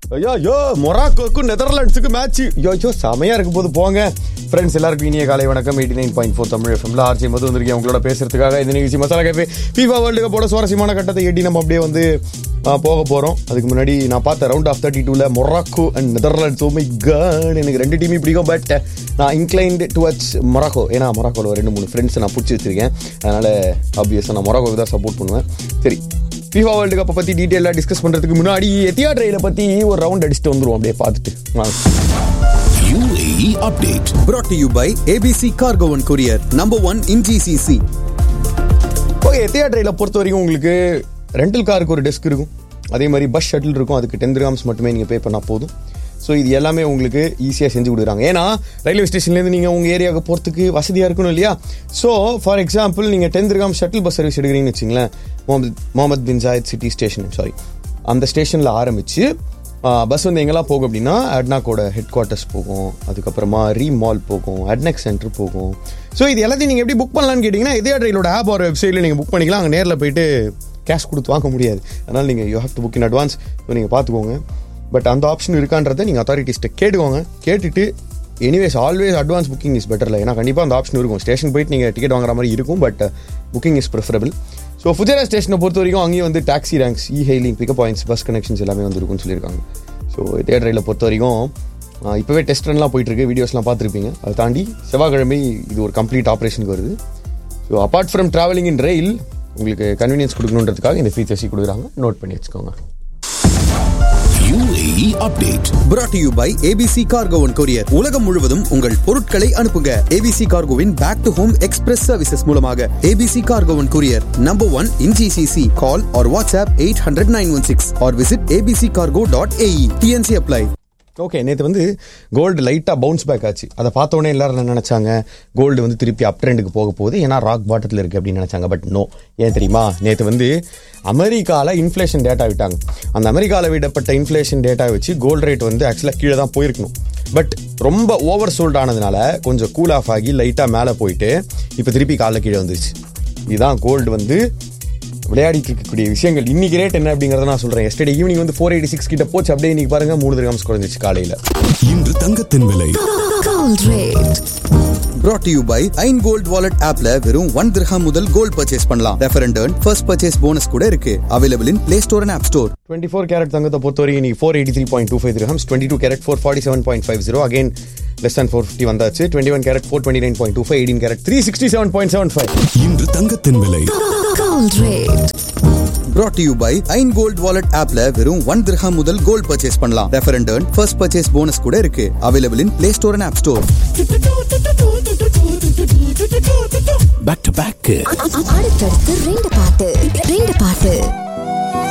ஐயோ ஐயோ மொராக்கோக்கும் நெதர்லாண்ட்ஸுக்கு மேட்ச் ஐயோ ஐயோ செமையா இருக்க போது போங்க ஃப்ரெண்ட்ஸ் எல்லாருக்கும் இனிய காலை வணக்கம் eighty nine point four Tamil எஃப்எம்ல ஆர்ஜி மது வந்திருக்கேன் உங்களோட பேசுறதுக்காக இந்த நிகழ்ச்சி மசாலா கேஃபே ஃபீஃபா வேர்ல்டு கப்போட சுவாரஸ்யமான கட்டத்தை எட்டி நம்ம அப்படியே வந்து ஆ, போக போகிறோம் அதுக்கு முன்னாடி நான் பார்த்த ரவுண்ட் ஆஃப் தேர்ட்டி டூவில் Morocco and Netherlands oh my god எனக்கு ரெண்டு டீமும் பிடிக்கும் பட் நான் இன்க்ளைன்டு டுவர்ட்ஸ் மொராக்கோ ஏன்னா மொராக்கோவில் ரெண்டு மூணு ஃப்ரெண்ட்ஸ் நான் பிடிச்சி வச்சிருக்கேன் அதனால் ஆப்வியஸாக நான் மொராக்கோக்கு தான் சப்போர்ட் பண்ணுவேன் சரி ஃபீஃபா வேர்ல்டு கப்பை பற்றி டீட்டெயிலாக டிஸ்கஸ் பண்ணுறதுக்கு முன்னாடி எத்தியா ட்ரெயிலை பற்றி ஒரு ரவுண்ட் அடிச்சுட்டு வந்துருவோம் அப்படியே பார்த்துட்டு வாங்க UAE update. brought to you by ABC Cargo and Courier, number one in GCC. Okay Etihad ட்ரெயிலை பொறுத்த வரைக்கும் உங்களுக்கு ரெண்டல் காருக்கு ஒரு டெஸ்க் இருக்கும் அதே மாதிரி பஸ் ஷட்டில் இருக்கும் அதுக்கு டென் கிராம்ஸ் மட்டுமே நீங்கள் பே பண்ணால் போதும் ஸோ இது எல்லாமே உங்களுக்கு ஈஸியாக செஞ்சு கொடுக்குறாங்க ஏன்னா ரயில்வே ஸ்டேஷன்லேருந்து நீங்கள் உங்கள் ஏரியாவுக்கு போகிறதுக்கு வசதியாக இருக்கணும் இல்லையா ஸோ ஃபார் எக்ஸாம்பிள் நீங்கள் ten gram shuttle bus service எடுக்கிறீங்கன்னு வச்சிங்களேன் Mohammed Mohammed bin Zayed City station sorry அந்த ஸ்டேஷனில் ஆரம்பித்து பஸ் வந்து எங்கெல்லாம் போகும் அப்படின்னா அட்னாக்கோட ஹெட் குவார்ட்டர்ஸ் போகும் அதுக்கப்புறமா ரீ மால் போகும் அட்னெக் சென்டர் போகும் ஸோ இது எல்லாத்தையும் நீங்கள் எப்படி புக் பண்ணலாம்னு கேட்டிங்கன்னா இதே ட்ரெயிலோட ஆப் ஒரு வெப்சைட்டில் நீங்கள் புக் பண்ணிக்கலாம் அங்கே நேரில் போயிட்டு கேஷ் கொடுத்து வாங்க முடியாது அதனால் நீங்கள் you have to book in advance so நீங்கள் பார்த்துக்கோங்க பட் அந்த ஆப்ஷன் இருக்கான்றதை நீங்கள் அத்தாரிட்டிஸ்ட்டை கேட்டுக்கோங்க கேட்டுட்டு anyways always advance booking is பெட்டரில் ஏன்னா கண்டிப்பாக அந்த ஆப்ஷன் இருக்கும் ஸ்டேஷன் போயிட்டு நீங்கள் டிக்கெட் வாங்குற மாதிரி இருக்கும் but booking is preferable so Fujairah ஸ்டேஷனை பொறுத்த வரைக்கும் அங்கேயும் வந்து taxi ranks e hailing pickup points bus connections எல்லாமே வந்து இருக்கும்னு சொல்லியிருக்காங்க ஸோ இதே ரயிலை பொறுத்த வரைக்கும் ஆஹ், இப்போவே டெஸ்ட் ரன்லாம் போயிட்டு இருக்கு வீடியோஸ்லாம் பார்த்துருப்பீங்க அதை தாண்டி செவ்வாய்க்கிழமை இது ஒரு கம்ப்ளீட் ஆப்ரேஷனுக்கு வருது so apart from travelling in rail உங்களுக்கு கன்வீனியன்ஸ் கொடுக்கணுன்றதுக்காக இந்த ஃபீச்சர்ஸை கொடுக்குறாங்க நோட் பண்ணி வச்சுக்கோங்க UAE update. brought to you by ABC Cargo and Courier. உலகம் முழுவதும் உங்கள் பொருட்களை அனுப்புங்க ABC Cargoவின் back to home express services மூலமாக ABC Cargo and Courier, number one in GCC. Call or WhatsApp 800 916 or visit abccargo.ae. TNC apply. Okay நேற்று வந்து gold லைட்டாக பவுன்ஸ் பேக் ஆச்சு அதை பார்த்த உடனே எல்லாரும் என்ன நினச்சாங்க கோல்டு வந்து திருப்பி அப் ட்ரெண்டுக்கு போக போகுது ஏன்னா ராக் பாட்டத்தில் இருக்குது அப்படின்னு நினச்சாங்க பட் நோ ஏன் தெரியுமா நேற்று வந்து அமெரிக்காவில் இன்ஃப்ளேஷன் டேட்டா விட்டாங்க அந்த அமெரிக்காவில் விடப்பட்ட இன்ஃப்ளேஷன் டேட்டா வச்சு கோல்டு ரேட் வந்து ஆக்சுவலாக கீழே தான் போயிருக்கணும் பட் ரொம்ப ஓவர் சோல்ட் ஆனதுனால கொஞ்சம் கூல் ஆஃப் ஆகி லைட்டாக மேலே போயிட்டு இப்போ திருப்பி காலைல கீழே வந்துருச்சு இதுதான் கோல்டு வந்து விளையாடிட்டு இருக்கக்கூடிய விஷயங்கள் இன்னைக்கு ரேட் என்ன அப்படிங்கறத நான் சொல்றேன் எஸ்டே ஈவினிங் வந்து ஃபோர் எயிட்டி சிக்ஸ் கிட்ட போச்சு அப்படியே இன்னைக்கு பாருங்க மூணு திரகம்ஸ் குறைஞ்சிச்சு காலையில இன்று தங்கத்தின் விலை Gold rate. brought to you by Ain gold wallet ஆப்ல வெறும் ஒன் திரஹாம் முதல் கோல்ட் பர்ச்சேஸ் பண்ணலாம் refer and first purchase bonus கூட இருக்கு available in Play Store and App Store twenty four carat தங்கத்தை பொறுத்த வரைக்கும் இன்னைக்கு four eighty three point two five dirhams twenty two carat four forty seven point five zero again less than four fifty வந்தாச்சு twenty one carat four twenty nine point two five eighteen carat three sixty seven point seven five இன்று தங்கத்தின் விலை Gold rate. brought to you by Ain gold wallet ஆப்ல வெறும் one dirham முதல் gold purchase பண்ணலாம் refer and first purchase bonus கூட இருக்கு available in Play Store and App Store back to back அடுத்தடுத்து ரெண்டு பாட்டு ரெண்டு பாட்டு